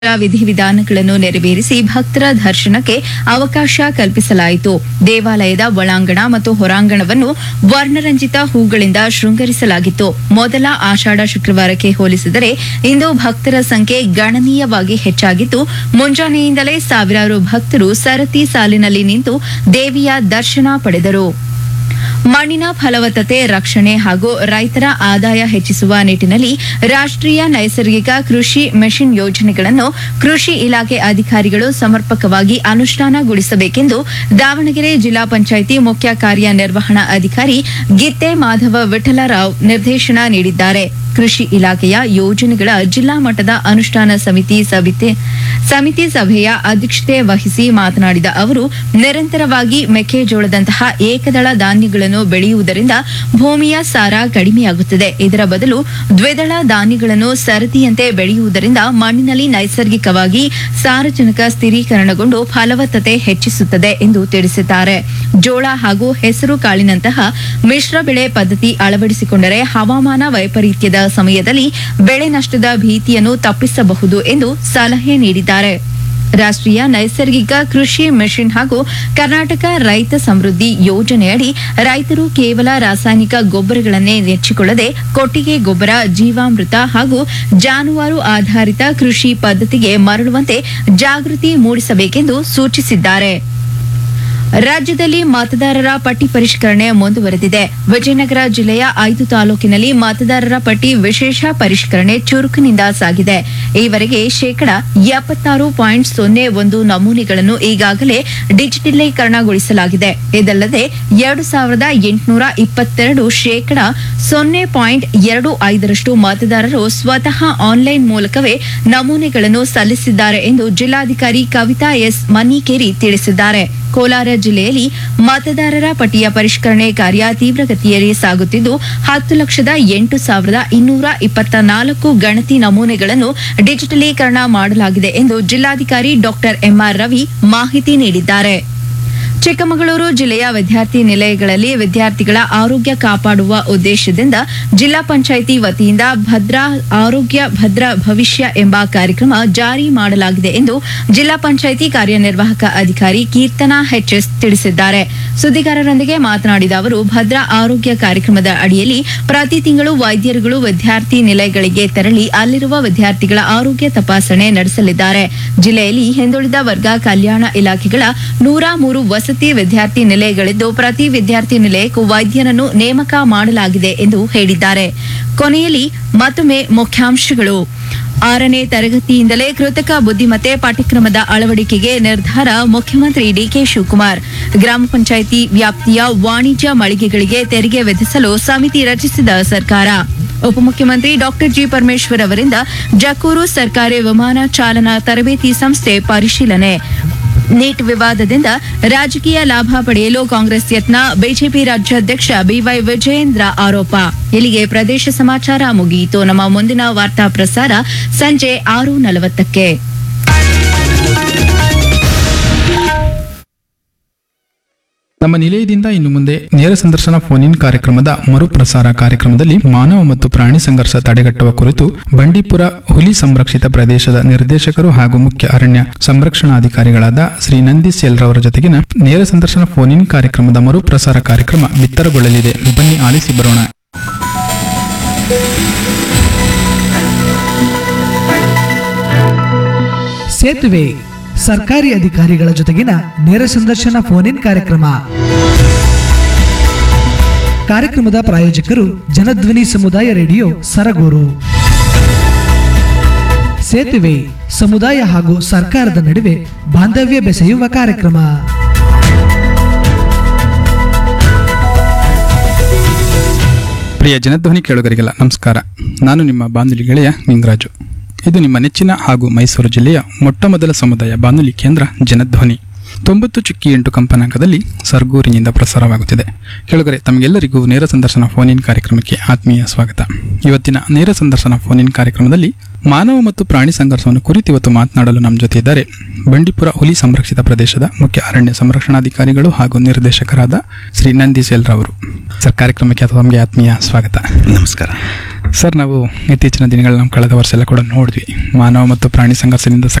ವಿಧಿವಿಧಾನಗಳನ್ನು ನೆರವೇರಿಸಿ ಭಕ್ತರ ದರ್ಶನಕ್ಕೆ ಅವಕಾಶ ಕಲ್ಪಿಸಲಾಯಿತು ದೇವಾಲಯದ ಒಳಾಂಗಣ ಮತ್ತು ಹೊರಾಂಗಣವನ್ನು ವರ್ಣರಂಜಿತ ಹೂಗಳಿಂದ ಶೃಂಗರಿಸಲಾಗಿತ್ತು ಮೊದಲ ಆಷಾಢ ಶುಕ್ರವಾರಕ್ಕೆ ಹೋಲಿಸಿದರೆ ಇಂದು ಭಕ್ತರ ಸಂಖ್ಯೆ ಗಣನೀಯವಾಗಿ ಹೆಚ್ಚಾಗಿದ್ದು ಮುಂಜಾನೆಯಿಂದಲೇ ಸಾವಿರಾರು ಭಕ್ತರು ಸರತಿ ಸಾಲಿನಲ್ಲಿ ನಿಂತು ದೇವಿಯ ದರ್ಶನ ಪಡೆದರು ಮಣ್ಣಿನ ಫಲವತ್ತತೆ ರಕ್ಷಣೆ ಹಾಗೂ ರೈತರ ಆದಾಯ ಹೆಚ್ಚಿಸುವ ನಿಟ್ಟಿನಲ್ಲಿ ರಾಷ್ಟ್ರೀಯ ನೈಸರ್ಗಿಕ ಕೃಷಿ ಮೆಷಿನ್ ಯೋಜನೆಗಳನ್ನು ಕೃಷಿ ಇಲಾಖೆ ಅಧಿಕಾರಿಗಳು ಸಮರ್ಪಕವಾಗಿ ಅನುಷ್ಠಾನಗೊಳಿಸಬೇಕೆಂದು ದಾವಣಗೆರೆ ಜಿಲ್ಲಾ ಪಂಚಾಯಿತಿ ಮುಖ್ಯ ಕಾರ್ಯನಿರ್ವಹಣಾ ಅಧಿಕಾರಿ ಗಿತ್ತೆ ಮಾಧವ ವಿಠಲರಾವ್ ನಿರ್ದೇಶನ ನೀಡಿದ್ದಾರೆ ಕೃಷಿ ಇಲಾಖೆಯ ಯೋಜನೆಗಳ ಜಿಲ್ಲಾ ಮಟ್ಟದ ಅನುಷ್ಠಾನ ಸಮಿತಿ ಸಮಿತಿ- ಸಮಿತಿ ಸಭೆಯ ಅಧ್ಯಕ್ಷತೆ ವಹಿಸಿ ಮಾತನಾಡಿದ ಅವರು ನಿರಂತರವಾಗಿ ಮೆಕ್ಕೆಜೋಳದಂತಹ ಏಕದಳ ಧಾನ್ಯಗಳನ್ನು ಬೆಳೆಯುವುದರಿಂದ ಭೂಮಿಯ ಸಾರ ಕಡಿಮೆಯಾಗುತ್ತದೆ ಇದರ ಬದಲು ದ್ವಿದಳ ಧಾನ್ಯಗಳನ್ನು ಸರದಿಯಂತೆ ಬೆಳೆಯುವುದರಿಂದ ಮಣ್ಣಿನಲ್ಲಿ ನೈಸರ್ಗಿಕವಾಗಿ ಸಾರಜನಕ ಸ್ಥಿರೀಕರಣಗೊಂಡು ಫಲವತ್ತತೆ ಹೆಚ್ಚಿಸುತ್ತದೆ ಎಂದು ತಿಳಿಸಿದ್ದಾರೆ ಜೋಳ ಹಾಗೂ ಹೆಸರು ಕಾಳಿನಂತಹ ಮಿಶ್ರ ಬೆಳೆ ಪದ್ಧತಿ ಅಳವಡಿಸಿಕೊಂಡರೆ ಹವಾಮಾನ ವೈಪರೀತ್ಯದ ಸಮಯದಲ್ಲಿ ಬೆಳೆ ನಷ್ಟದ ಭೀತಿಯನ್ನು ತಪ್ಪಿಸಬಹುದು ಎಂದು ಸಲಹೆ ನೀಡಿದ್ದಾರೆ ರಾಷ್ಟ್ರೀಯ ನೈಸರ್ಗಿಕ ಕೃಷಿ ಮಿಷನ್ ಹಾಗೂ ಕರ್ನಾಟಕ ರೈತ ಸಮೃದ್ಧಿ ಯೋಜನೆಯಡಿ ರೈತರು ಕೇವಲ ರಾಸಾಯನಿಕ ಗೊಬ್ಬರಗಳನ್ನೇ ನೆಚ್ಚಿಕೊಳ್ಳದೆ ಕೊಟ್ಟಿಗೆ ಗೊಬ್ಬರ ಜೀವಾಮೃತ ಹಾಗೂ ಜಾನುವಾರು ಆಧಾರಿತ ಕೃಷಿ ಪದ್ಧತಿಗೆ ಮರಳುವಂತೆ ಜಾಗೃತಿ ಮೂಡಿಸಬೇಕೆಂದು ಸೂಚಿಸಿದ್ದಾರೆ ರಾಜ್ಯದಲ್ಲಿ ಮತದಾರರ ಪಟ್ಟಿ ಪರಿಷ್ಕರಣೆ ಮುಂದುವರೆದಿದೆ ವಿಜಯನಗರ ಜಿಲ್ಲೆಯ ಐದು ತಾಲೂಕಿನಲ್ಲಿ ಮತದಾರರ ಪಟ್ಟಿ ವಿಶೇಷ ಪರಿಷ್ಕರಣೆ ಚುರುಕಿನಿಂದ ಸಾಗಿದೆ ಈವರೆಗೆ ಶೇಕಡಾ ಎಪ್ಪತ್ತಾರು ಪಾಯಿಂಟ್ ಸೊನ್ನೆ ಒಂದು ನಮೂನೆಗಳನ್ನು ಈಗಾಗಲೇ ಡಿಜಿಟಲೀಕರಣಗೊಳಿಸಲಾಗಿದೆ ಇದಲ್ಲದೆ ಎರಡು ಸಾವಿರದ ಎಂಟುನೂರ ಇಪ್ಪತ್ತೆರಡು ಶೇಕಡಾ ಸೊನ್ನೆ ಪಾಯಿಂಟ್ ಎರಡು ಐದರಷ್ಟು ಮತದಾರರು ಸ್ವತಃ ಆನ್ಲೈನ್ ಮೂಲಕವೇ ನಮೂನೆಗಳನ್ನು ಸಲ್ಲಿಸಿದ್ದಾರೆ ಎಂದು ಜಿಲ್ಲಾಧಿಕಾರಿ ಕವಿತಾ ಎಸ್ ಮನ್ನಿಕೇರಿ ತಿಳಿಸಿದ್ದಾರೆ ಕೋಲಾರ ಜಿಲ್ಲೆಯಲ್ಲಿ ಮತದಾರರ ಪಟ್ಟಿಯ ಪರಿಷ್ಕರಣೆ ಕಾರ್ಯ ತೀವ್ರಗತಿಯಲ್ಲಿ ಸಾಗುತ್ತಿದ್ದು ಹತ್ತು ಲಕ್ಷದ ಎಂಟು ಸಾವಿರದ ಇನ್ನೂರ ಇಪ್ಪತ್ತ ನಾಲ್ಕು ಗಣತಿ ನಮೂನೆಗಳನ್ನು ಡಿಜಿಟಲೀಕರಣ ಮಾಡಲಾಗಿದೆ ಎಂದು ಜಿಲ್ಲಾಧಿಕಾರಿ ಡಾಕ್ಟರ್ ಎಂಆರ್ ರವಿ ಮಾಹಿತಿ ನೀಡಿದ್ದಾರೆ ಚಿಕ್ಕಮಗಳೂರು ಜಿಲ್ಲೆಯ ವಿದ್ಯಾರ್ಥಿ ನಿಲಯಗಳಲ್ಲಿ ವಿದ್ಯಾರ್ಥಿಗಳ ಆರೋಗ್ಯ ಕಾಪಾಡುವ ಉದ್ದೇಶದಿಂದ ಜಿಲ್ಲಾ ಪಂಚಾಯಿತಿ ವತಿಯಿಂದ ಭದ್ರಾ ಆರೋಗ್ಯ ಭದ್ರ ಭವಿಷ್ಯ ಎಂಬ ಕಾರ್ಯಕ್ರಮ ಜಾರಿ ಮಾಡಲಾಗಿದೆ ಎಂದು ಜಿಲ್ಲಾ ಪಂಚಾಯಿತಿ ಕಾರ್ಯನಿರ್ವಾಹಕ ಅಧಿಕಾರಿ ಕೀರ್ತನಾ ಎಚ್ಎಸ್ ತಿಳಿಸಿದ್ದಾರೆ ಸುದ್ದಿಗಾರರೊಂದಿಗೆ ಮಾತನಾಡಿದ ಅವರು ಭದ್ರಾ ಆರೋಗ್ಯ ಕಾರ್ಯಕ್ರಮದ ಅಡಿಯಲ್ಲಿ ಪ್ರತಿ ತಿಂಗಳು ವೈದ್ಯರುಗಳು ವಿದ್ಯಾರ್ಥಿ ನಿಲಯಗಳಿಗೆ ತೆರಳಿ ಅಲ್ಲಿರುವ ವಿದ್ಯಾರ್ಥಿಗಳ ಆರೋಗ್ಯ ತಪಾಸಣೆ ನಡೆಸಲಿದ್ದಾರೆ ಜಿಲ್ಲೆಯಲ್ಲಿ ಹಿಂದುಳಿದ ವರ್ಗ ಕಲ್ಯಾಣ ಇಲಾಖೆಗಳ ನೂರ ಮೂರು ವಸತಿ ವಿದ್ಯಾರ್ಥಿ ನಿಲಯಗಳಿದ್ದು ಪ್ರತಿ ವಿದ್ಯಾರ್ಥಿ ನಿಲಯಕ್ಕೂ ವೈದ್ಯರನ್ನು ನೇಮಕ ಮಾಡಲಾಗಿದೆ ಎಂದು ಹೇಳಿದ್ದಾರೆ ಕೊನೆಯಲ್ಲಿ ಮತ್ತೊಮ್ಮೆ ಮುಖ್ಯಾಂಶಗಳು ಆರನೇ ತರಗತಿಯಿಂದಲೇ ಕೃತಕ ಬುದ್ಧಿಮತ್ತೆ ಪಾಠ್ಯಕ್ರಮದ ಅಳವಡಿಕೆಗೆ ನಿರ್ಧಾರ ಮುಖ್ಯಮಂತ್ರಿ ಡಿಕೆ ಶಿವಕುಮಾರ್ ಗ್ರಾಮ ಪಂಚಾಯಿತಿ ವ್ಯಾಪ್ತಿಯ ವಾಣಿಜ್ಯ ಮಳಿಗೆಗಳಿಗೆ ತೆರಿಗೆ ವಿಧಿಸಲು ಸಮಿತಿ ರಚಿಸಿದ ಸರ್ಕಾರ ಉಪಮುಖ್ಯಮಂತ್ರಿ ಡಾಕ್ಟರ್ ಜಿ ಪರಮೇಶ್ವರ್ ಅವರಿಂದ ಜಕ್ಕೂರು ಸರ್ಕಾರಿ ವಿಮಾನ ಚಾಲನಾ ತರಬೇತಿ ಸಂಸ್ಥೆ ಪರಿಶೀಲನೆ ನೀಟ್ ವಿವಾದದಿಂದ ರಾಜಕೀಯ ಲಾಭ ಪಡೆಯಲು ಕಾಂಗ್ರೆಸ್ ಯತ್ನ ಬಿಜೆಪಿ ರಾಜ್ಯಾಧ್ಯಕ್ಷ ಬಿವೈ ವಿಜಯೇಂದ್ರ ಆರೋಪ ಇಲ್ಲಿಗೆ ಪ್ರದೇಶ ಸಮಾಚಾರ ಮುಗಿಯಿತು ನಮ್ಮ ಮುಂದಿನ ವಾರ್ತಾ ಪ್ರಸಾರ ಸಂಜೆ ಆರು ನಲವತ್ತಕ್ಕೆ ನಮ್ಮ ನಿಲಯದಿಂದ ಇನ್ನು ಮುಂದೆ ನೇರ ಸಂದರ್ಶನ ಫೋನ್ ಇನ್ ಕಾರ್ಯಕ್ರಮದ ಮರುಪ್ರಸಾರ ಕಾರ್ಯಕ್ರಮದಲ್ಲಿ ಮಾನವ ಮತ್ತು ಪ್ರಾಣಿ ಸಂಘರ್ಷ ತಡೆಗಟ್ಟುವ ಕುರಿತು ಬಂಡೀಪುರ ಹುಲಿ ಸಂರಕ್ಷಿತ ಪ್ರದೇಶದ ನಿರ್ದೇಶಕರು ಹಾಗೂ ಮುಖ್ಯ ಅರಣ್ಯ ಸಂರಕ್ಷಣಾಧಿಕಾರಿಗಳಾದ ಶ್ರೀ ನಂದೀಶ್ ಎಲ್ ರವರ ಜೊತೆಗಿನ ನೇರ ಸಂದರ್ಶನ ಫೋನ್ ಇನ್ ಕಾರ್ಯಕ್ರಮದ ಮರುಪ್ರಸಾರ ಕಾರ್ಯಕ್ರಮ ಬಿತ್ತರಗೊಳ್ಳಲಿದೆ ಬನ್ನಿ ಆಲಿಸಿ ಬರೋಣ ಸೇತುವೆ ಸರ್ಕಾರಿ ಅಧಿಕಾರಿಗಳ ಜೊತೆಗಿನ ನೇರ ಸಂದರ್ಶನ ಫೋನ್ ಇನ್ ಕಾರ್ಯಕ್ರಮ ಕಾರ್ಯಕ್ರಮದ ಪ್ರಾಯೋಜಕರು ಜನಧ್ವನಿ ಸಮುದಾಯ ರೇಡಿಯೋ ಸರಗೂರು ಸೇತುವೆ ಸಮುದಾಯ ಹಾಗೂ ಸರ್ಕಾರದ ನಡುವೆ ಬಾಂಧವ್ಯ ಬೆಸೆಯುವ ಕಾರ್ಯಕ್ರಮ ಪ್ರಿಯ ಜನಧ್ವನಿ ಕೇಳುಗರಿಗೆಲ್ಲ ನಮಸ್ಕಾರ ನಾನು ನಿಮ್ಮ ಬಾನುಲಿ ಗೆಳೆಯ ನಿಂಗರಾಜು ಇದು ನಿಮ್ಮ ನೆಚ್ಚಿನ ಹಾಗೂ ಮೈಸೂರು ಜಿಲ್ಲೆಯ ಮೊಟ್ಟಮೊದಲ ಸಮುದಾಯ ಬಾನುಲಿ ಕೇಂದ್ರ ಜನಧ್ವನಿ ತೊಂಬತ್ತು ಚುಕ್ಕಿ ಎಂಟು ಕಂಪನಾಂಕದಲ್ಲಿ ಸರ್ಗೂರಿನಿಂದ ಪ್ರಸಾರವಾಗುತ್ತಿದೆ ಕೇಳುಗರೆ ತಮಗೆಲ್ಲರಿಗೂ ನೇರ ಸಂದರ್ಶನ ಫೋನ್ ಇನ್ ಕಾರ್ಯಕ್ರಮಕ್ಕೆ ಆತ್ಮೀಯ ಸ್ವಾಗತ ಇವತ್ತಿನ ನೇರ ಸಂದರ್ಶನ ಫೋನ್ ಇನ್ ಕಾರ್ಯಕ್ರಮದಲ್ಲಿ ಮಾನವ ಮತ್ತು ಪ್ರಾಣಿ ಸಂಘರ್ಷವನ್ನು ಕುರಿತು ಇವತ್ತು ಮಾತನಾಡಲು ನಮ್ಮ ಜೊತೆ ಇದ್ದಾರೆ ಬಂಡೀಪುರ ಹುಲಿ ಸಂರಕ್ಷಿತ ಪ್ರದೇಶದ ಮುಖ್ಯ ಅರಣ್ಯ ಸಂರಕ್ಷಣಾಧಿಕಾರಿಗಳು ಹಾಗೂ ನಿರ್ದೇಶಕರಾದ ಶ್ರೀ ನಂದೀಶೆಲ್ ರವರು ಸರ್ ಕಾರ್ಯಕ್ರಮಕ್ಕೆ ಅಥವಾ ತಮಗೆ ಆತ್ಮೀಯ ಸ್ವಾಗತ ನಮಸ್ಕಾರ ಸರ್ ನಾವು ಇತ್ತೀಚಿನ ದಿನಗಳಲ್ಲಿ ನಾವು ಕಳೆದ ವರ್ಷ ಎಲ್ಲ ಕೂಡ ನೋಡಿದ್ವಿ ಮಾನವ ಮತ್ತು ಪ್ರಾಣಿ ಸಂಘರ್ಷದಿಂದ